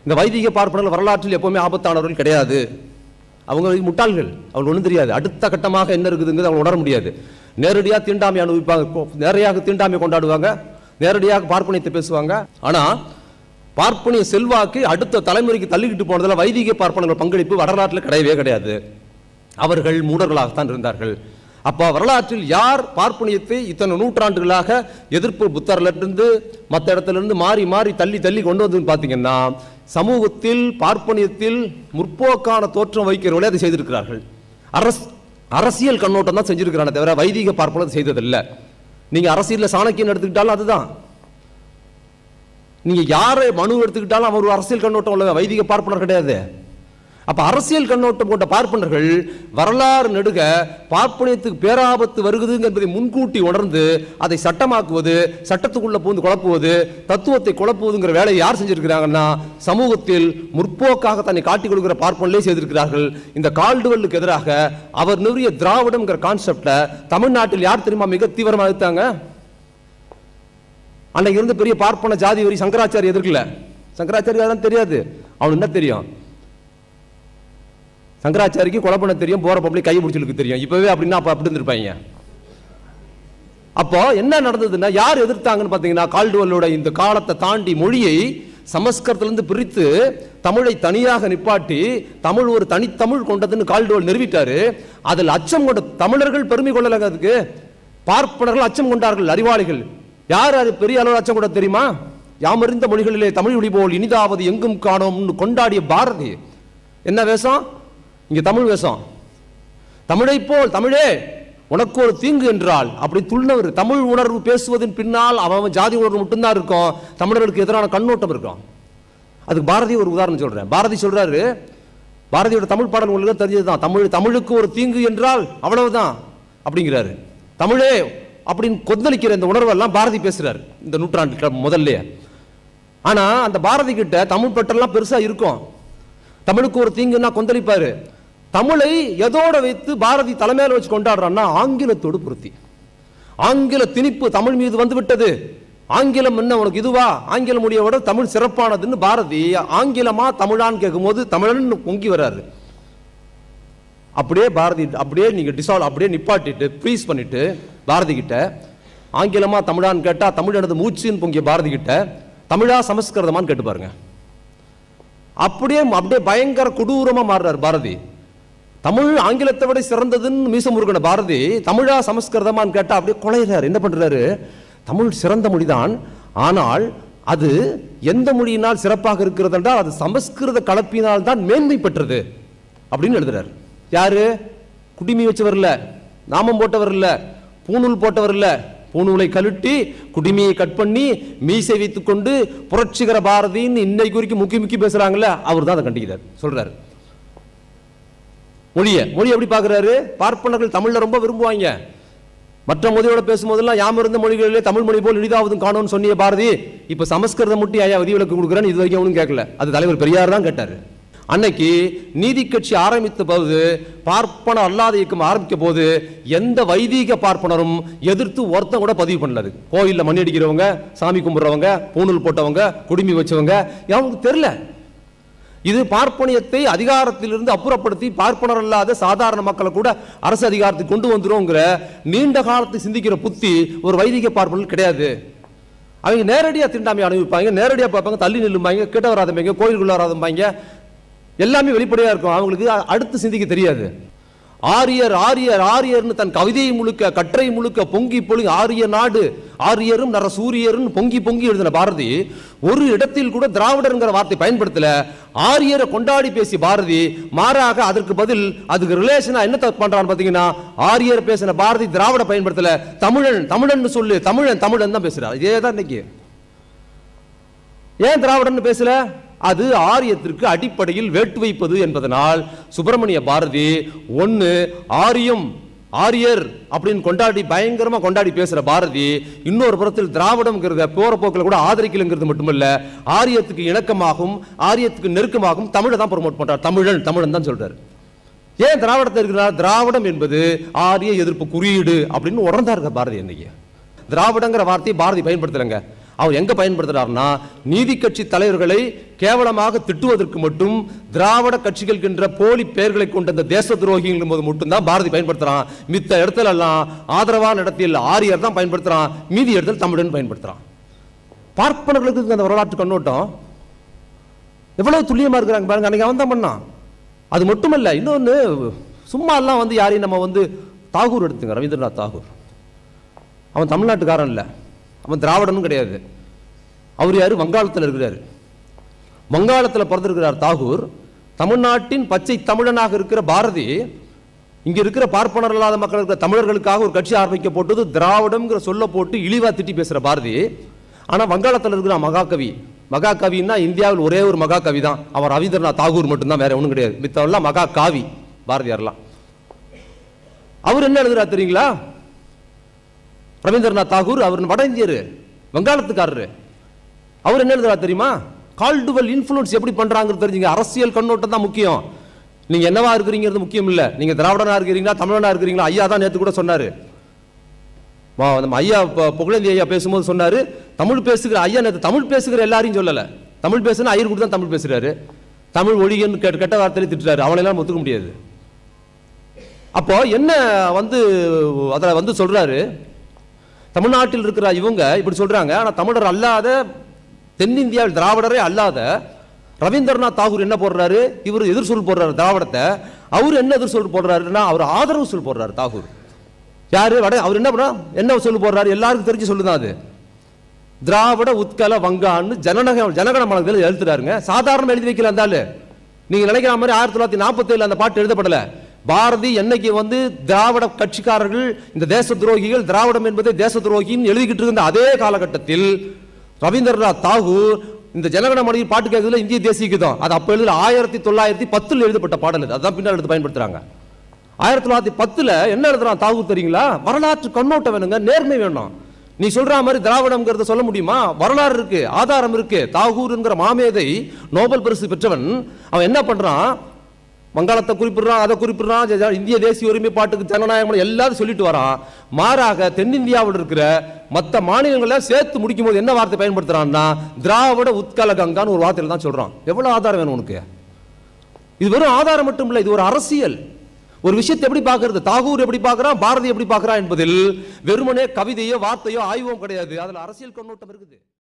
இந்த வைதிக பார்ப்பனர்கள் வரலாற்றில் எப்பவுமே ஆபத்தானவர்கள் கிடையாது அவங்க முட்டாள்கள் அவங்களுக்கு ஒன்றும் தெரியாது அடுத்த கட்டமாக என்ன இருக்குதுங்கிறது அவங்க உணர முடியாது நேரடியாக தீண்டாமை அனுபவிப்பாங்க கொ- நேரடியாக தீண்டாமை கொண்டாடுவாங்க நேரடியாக பார்ப்பனியத்தை பேசுவாங்க ஆனா பார்ப்பனிய செல்வாக்கு அடுத்த தலைமுறைக்கு தள்ளிக்கிட்டு போனதுல வைதிக பார்ப்பனர்கள் பங்களிப்பு வரலாற்றில் கிடையவே கிடையாது அவர்கள் மூடர்களாகத்தான் இருந்தார்கள் அப்ப வரலாற்றில் யார் பார்ப்பனியத்தை இத்தனை நூற்றாண்டுகளாக எதிர்ப்பு புத்தரிலிருந்து மற்ற இடத்துல இருந்து மாறி மாறி தள்ளி தள்ளி கொண்டு வந்து பார்த்தீங்கன்னா சமூகத்தில் பார்ப்பனியத்தில் முற்போக்கான தோற்றம் வைக்கிறவர்களே அதை செய்திருக்கிறார்கள் அரசு அரசியல் கண்ணோட்டம் தான் செஞ்சிருக்கிறானே தவிர வைதிக பார்ப்பனர் செய்ததில்லை நீங்க அரசியல்ல சாணக்கியன் எடுத்துக்கிட்டாலும் அதுதான் நீங்க யாரை மனு எடுத்துக்கிட்டாலும் அவர் ஒரு அரசியல் கண்ணோட்டம் உள்ள வைதிக பார்ப்பனர் கிடையாது அப்ப அரசியல் கண்ணோட்டம் கொண்ட பார்ப்பனர்கள் வரலாறு நெடுக பார்ப்பனியத்துக்கு பேராபத்து வருகுது என்பதை முன்கூட்டி உணர்ந்து அதை சட்டமாக்குவது சட்டத்துக்குள்ள பூந்து குழப்புவது தத்துவத்தை குழப்புவதுங்கிற வேலையை யார் செஞ்சிருக்கிறாங்கன்னா சமூகத்தில் முற்போக்காக தன்னை காட்டிக் கொடுக்கிற பார்ப்பனர்களே செய்திருக்கிறார்கள் இந்த கால்டுவெல்லுக்கு எதிராக அவர் நிறுவிய திராவிடம்ங்கிற கான்செப்டை தமிழ்நாட்டில் யார் தெரியுமா மிக தீவிரமாக எடுத்தாங்க அன்னைக்கு இருந்த பெரிய பார்ப்பன ஜாதி வரி சங்கராச்சாரி எதிர்க்கல சங்கராச்சாரியா தான் தெரியாது அவனுக்கு என்ன தெரியும் சங்கராச்சாரிக்கு கொலை பண்ண தெரியும் போற பப்ளிக் கை பிடிச்சிருக்கு தெரியும் இப்பவே அப்படின்னா அப்ப அப்படி இருந்திருப்பாங்க அப்போ என்ன நடந்ததுன்னா யார் எதிர்த்தாங்கன்னு பார்த்தீங்கன்னா கால்டுவல்லோட இந்த காலத்தை தாண்டி மொழியை சமஸ்கிருதத்திலிருந்து பிரித்து தமிழை தனியாக நிப்பாட்டி தமிழ் ஒரு தனித்தமிழ் கொண்டதுன்னு கால்டுவல் நிறுவிட்டாரு அதில் அச்சம் கொண்ட தமிழர்கள் பெருமை கொள்ளலங்க அதுக்கு பார்ப்பனர்கள் அச்சம் கொண்டார்கள் அறிவாளிகள் யார் அது பெரிய அளவு அச்சம் கொண்ட தெரியுமா யாமறிந்த மொழிகளிலே தமிழ் மொழி போல் இனிதாவது எங்கும் காணோம்னு கொண்டாடிய பாரதி என்ன வேஷம் இங்க தமிழ் வேஷம் தமிழை போல் தமிழே உனக்கு ஒரு தீங்கு என்றால் அப்படி துள்ளவர் தமிழ் உணர்வு பேசுவதன் பின்னால் அவன் அவன் ஜாதி உணர்வு மட்டும்தான் இருக்கும் தமிழர்களுக்கு எதிரான கண்ணோட்டம் இருக்கும் அதுக்கு பாரதி ஒரு உதாரணம் சொல்றேன் பாரதி சொல்றாரு பாரதியோட தமிழ் பாடல் உங்களுக்கு தெரிஞ்சதுதான் தமிழ் தமிழுக்கு ஒரு தீங்கு என்றால் அவ்வளவுதான் அப்படிங்கிறாரு தமிழே அப்படின்னு கொந்தளிக்கிற இந்த உணர்வெல்லாம் பாரதி பேசுறாரு இந்த நூற்றாண்டு முதல்ல ஆனா அந்த பாரதி கிட்ட தமிழ் பற்றெல்லாம் பெருசா இருக்கும் தமிழுக்கு ஒரு தீங்குன்னா கொந்தளிப்பாரு தமிழை எதோட வைத்து பாரதி தலைமையில வச்சு கொண்டாடுறான்னா ஆங்கிலத்தோடு பொருத்தி ஆங்கில திணிப்பு தமிழ் மீது வந்து விட்டது ஆங்கிலம் என்ன உனக்கு இதுவா ஆங்கில மொழியை விட தமிழ் சிறப்பானதுன்னு பாரதி ஆங்கிலமா தமிழான்னு கேட்கும்போது தமிழன் பொங்கி வர்றாரு அப்படியே பாரதி அப்படியே நீங்க டிசால்வ் அப்படியே நிப்பாட்டிட்டு ப்ரீஸ் பண்ணிட்டு பாரதி கிட்ட ஆங்கிலமா தமிழான்னு கேட்டா தமிழ் எனது மூச்சுன்னு பொங்கிய பாரதி கிட்ட தமிழா சமஸ்கிருதமான்னு கேட்டு பாருங்க அப்படியே அப்படியே பயங்கர கொடூரமா மாறுறார் பாரதி தமிழ் ஆங்கிலத்தை விட சிறந்ததுன்னு மீச முருகன பாரதி தமிழா சமஸ்கிருதமான்னு கேட்டா அப்படியே குலையிறாரு என்ன பண்றாரு தமிழ் சிறந்த மொழிதான் ஆனால் அது எந்த மொழியினால் சிறப்பாக இருக்கிறது என்றால் அது சமஸ்கிருத கலப்பினால் தான் மேன்மை பெற்றது அப்படின்னு எழுதுறாரு யாரு குடிமி வச்சவர் இல்ல நாமம் போட்டவர் இல்ல பூணூல் போட்டவர் இல்ல பூணூலை கழட்டி குடிமியை கட் பண்ணி மீசை வைத்துக் கொண்டு புரட்சிகர பாரதின்னு இன்னைக்கு வரைக்கும் முக்கி முக்கி பேசுறாங்கல்ல அவர் தான் அதை கண்டிக்கிறார் சொல்றாரு மொழிய மொழி எப்படி பார்க்கறாரு பார்ப்பனர்கள் தமிழ்ல ரொம்ப விரும்புவாங்க மற்ற மொழியோட பேசும்போதெல்லாம் யாம் இருந்த மொழிகளிலே தமிழ் மொழி போல் இனிதாவதும் காணும்னு சொன்னிய பாரதி இப்ப சமஸ்கிருதம் முட்டி ஐயா விதிவிலக்கு கொடுக்குறேன்னு இது வரைக்கும் அவனும் கேட்கல அது தலைவர் பெரியார் தான் கேட்டாரு அன்னைக்கு நீதி கட்சி ஆரம்பித்த போது பார்ப்பன அல்லாத இயக்கம் ஆரம்பிக்க போது எந்த வைதீக பார்ப்பனரும் எதிர்த்து ஒருத்தன் கூட பதிவு பண்ணல அது கோயில்ல மணி அடிக்கிறவங்க சாமி கும்பிடுறவங்க பூணூல் போட்டவங்க குடுமி வச்சவங்க அவங்களுக்கு தெரியல இது பார்ப்பனியத்தை அதிகாரத்திலிருந்து அப்புறப்படுத்தி பார்ப்பனர் அல்லாத சாதாரண மக்களை கூட அரசு அதிகாரத்துக்கு கொண்டு வந்துருங்கிற நீண்ட காலத்தை சிந்திக்கிற புத்தி ஒரு வைதிக பார்ப்பனர் கிடையாது அவங்க நேரடியாக தீண்டாமை அனுபவிப்பாங்க நேரடியாக பார்ப்பாங்க தள்ளி நில்லும்பாங்க கிட்ட வராதம்பாங்க கோயிலுக்குள்ள வராதம்பாங்க எல்லாமே வெளிப்படையா இருக்கும் அவங்களுக்கு அ- அடுத்து சிந்திக்க தெரியாது ஆரியர் ஆரியர் ஆரியர்னு தன் கவிதை முழுக்க கற்றை முழுக்க பொங்கி பொழுங்கி ஆரிய நாடு ஆரியரும் நர சூரியரும் பொங்கி பொங்கி எழுதின பாரதி ஒரு இடத்தில் கூட திராவிடர்ங்கிற வார்த்தை பயன்படுத்தல ஆரியரை கொண்டாடி பேசிய பாரதி மாறாக அதற்கு பதில் அதுக்கு ரிலேஷனா என்ன தப்பு பண்றான்னு பாத்தீங்கன்னா ஆரியர் பேசின பாரதி திராவிட பயன்படுத்தல தமிழன் தமிழன் சொல்லு தமிழன் தமிழன் தான் பேசுறாரு இதே தான் இன்னைக்கு ஏன் திராவிடன்னு பேசல அது ஆரியத்திற்கு அடிப்படையில் வேட்டு வைப்பது என்பதனால் சுப்பிரமணிய பாரதி ஒன்னு ஆரியம் ஆரியர் அப்படின்னு கொண்டாடி பயங்கரமா கொண்டாடி பேசுற பாரதி இன்னொரு புறத்தில் திராவிடம்ங்கிறத போற போக்கில் கூட ஆதரிக்கலைங்கிறது மட்டுமல்ல ஆரியத்துக்கு இணக்கமாகவும் ஆரியத்துக்கு நெருக்கமாகவும் தமிழை தான் ப்ரொமோட் பண்றார் தமிழன் தமிழன் தான் சொல்றாரு ஏன் திராவிடத்தை இருக்கிறார் திராவிடம் என்பது ஆரிய எதிர்ப்பு குறியீடு அப்படின்னு உணர்ந்தாருங்க பாரதி இன்னைக்கு திராவிடங்கிற வார்த்தையை பாரதி பயன்படுத்துறாங்க அவர் எங்க பயன்படுத்துறாருன்னா நீதி கட்சி தலைவர்களை கேவலமாக திட்டுவதற்கு மட்டும் திராவிட கட்சிகள் என்ற போலி பெயர்களை கொண்ட இந்த தேச துரோகிகள் போது மட்டும்தான் பாரதி பயன்படுத்துறான் மித்த இடத்துல எல்லாம் ஆதரவான இடத்தில் ஆரியர் தான் பயன்படுத்துறான் மீதி இடத்துல தமிழன் பயன்படுத்துறான் பார்ப்பனர்களுக்கு இருக்கு அந்த வரலாற்று கண்ணோட்டம் எவ்வளவு துல்லியமா இருக்கிறாங்க பாருங்க அன்னைக்கு அவன் தான் பண்ணான் அது மட்டுமல்ல இன்னொன்னு சும்மா எல்லாம் வந்து யாரையும் நம்ம வந்து தாகூர் எடுத்துங்க ரவீந்திரநாத் தாகூர் அவன் தமிழ்நாட்டுக்காரன் இல்லை அவன் திராவிடனும் கிடையாது அவர் யாரு வங்காளத்தில் இருக்கிறாரு வங்காளத்தில் பிறந்திருக்கிறார் தாகூர் தமிழ்நாட்டின் பச்சை தமிழனாக இருக்கிற பாரதி இங்க இருக்கிற பார்ப்பனர் இல்லாத மக்கள் இருக்கிற தமிழர்களுக்காக ஒரு கட்சி ஆரம்பிக்கப்பட்டது திராவிடம்ங்கிற சொல்ல போட்டு இழிவா திட்டி பேசுற பாரதி ஆனா வங்காளத்தில் இருக்கிற மகாகவி மகாகவின்னா இந்தியாவில் ஒரே ஒரு மகாகவி தான் அவர் ரவீந்திரநாத் தாகூர் மட்டும்தான் வேற ஒன்றும் கிடையாது மித்தவெல்லாம் மகா காவி பாரதியார்லாம் அவர் என்ன எழுதுறாரு தெரியுங்களா ரவீந்திரநாத் தாகூர் அவர் வட இந்தியர் வங்காளத்துக்காரரு அவர் என்ன எழுதுறாரு தெரியுமா கால்டுவல் இன்ஃப்ளூயன்ஸ் எப்படி பண்றாங்கிறது தெரிஞ்சுங்க அரசியல் கண்ணோட்டம் தான் முக்கியம் நீங்க என்னவா இருக்கிறீங்கிறது முக்கியம் இல்ல நீங்க திராவிடனா இருக்கிறீங்களா தமிழனா இருக்கிறீங்களா ஐயா தான் நேத்து கூட சொன்னாரு வா- நம்ம ஐயா ப- புகழேந்தி ஐயா பேசும்போது சொன்னாரு தமிழ் பேசுகிற ஐயா நேத்து தமிழ் பேசுகிற எல்லாரையும் சொல்லல தமிழ் பேசுனா ஐயர் கூட தான் தமிழ் பேசுறாரு தமிழ் ஒழிகன்னு கெட்ட கெட்ட வார்த்தையில திட்டுறாரு அவனையெல்லாம் ஒத்துக்க முடியாது அப்போ என்ன வந்து அதில் வந்து சொல்றாரு தமிழ்நாட்டில் இருக்கிற இவங்க இப்படி சொல்றாங்க ஆனா தமிழர் அல்லாத தென்னிந்தியாவில் திராவிடரே அல்லாத ரவீந்திரநாத் தாகூர் என்ன போடுறாரு இவர் எதிர் சொல் போடுறாரு திராவிடத்தை அவர் என்ன எதிர் சொல் போடுறாருன்னா அவர் ஆதரவு சொல் போடுறாரு தாகூர் யாரு வட அவர் என்ன பண்ணா என்ன சொல் போடுறாரு எல்லாருக்கும் தெரிஞ்சு சொல்லுதான் அது திராவிட உத்கல வங்கான்னு ஜனநக ஜனகண மனதில் எழுத்துறாருங்க சாதாரண எழுதி வைக்கல அந்த ஆளு நீங்க நினைக்கிற மாதிரி ஆயிரத்தி தொள்ளாயிரத்தி நாற்பத்தி அந்த பாட்டு எழுதப்படல பாரதி என்னைக்கு வந்து திராவிட கட்சிக்காரர்கள் இந்த தேச துரோகிகள் திராவிடம் என்பதை தேச துரோகின்னு எழுதிக்கிட்டு இருந்த அதே காலகட்டத்தில் ரவீந்திரநாத் தாகூர் இந்த ஜனகண மனைவி பாட்டு கேட்கறதுல இந்திய தேசிய கீதம் அது அப்ப எழுதல ஆயிரத்தி தொள்ளாயிரத்தி பத்தில் எழுதப்பட்ட பாடல் இது அதான் பின்னால் எடுத்து பயன்படுத்துறாங்க ஆயிரத்தி தொள்ளாயிரத்தி பத்துல என்ன எழுதுறான் தாகூர் தெரியுங்களா வரலாற்று கண்ணோட்டம் வேணுங்க நேர்மை வேணும் நீ சொல்ற மாதிரி திராவிடம்ங்கிறத சொல்ல முடியுமா வரலாறு இருக்கு ஆதாரம் இருக்கு தாகூர்ங்கிற மாமேதை நோபல் பரிசு பெற்றவன் அவன் என்ன பண்றான் வங்காளத்தை குறிப்பிடுறான் அதை குறிப்பிடுறான் ஜ- ஜ- இந்திய தேசிய உரிமை பாட்டுக்கு ஜனநாயகம் எல்லாரும் சொல்லிட்டு வரான் மாறாக தென்னிந்தியாவில் இருக்கிற மற்ற மாநிலங்களை சேர்த்து முடிக்கும் போது என்ன வார்த்தை பயன்படுத்துறான்னா திராவிட உத்கல கங்கான்னு ஒரு வார்த்தையில தான் சொல்றான் எவ்வளவு ஆதாரம் வேணும் உனக்கு இது வெறும் ஆதாரம் மட்டும் இல்லை இது ஒரு அரசியல் ஒரு விஷயத்தை எப்படி பார்க்கிறது தாகூர் எப்படி பார்க்கறான் பாரதி எப்படி பார்க்கறான் என்பதில் வெறுமனே கவிதையோ வார்த்தையோ ஆய்வும் கிடையாது அதுல அரசியல் கண்ணோட்டம் இருக்குது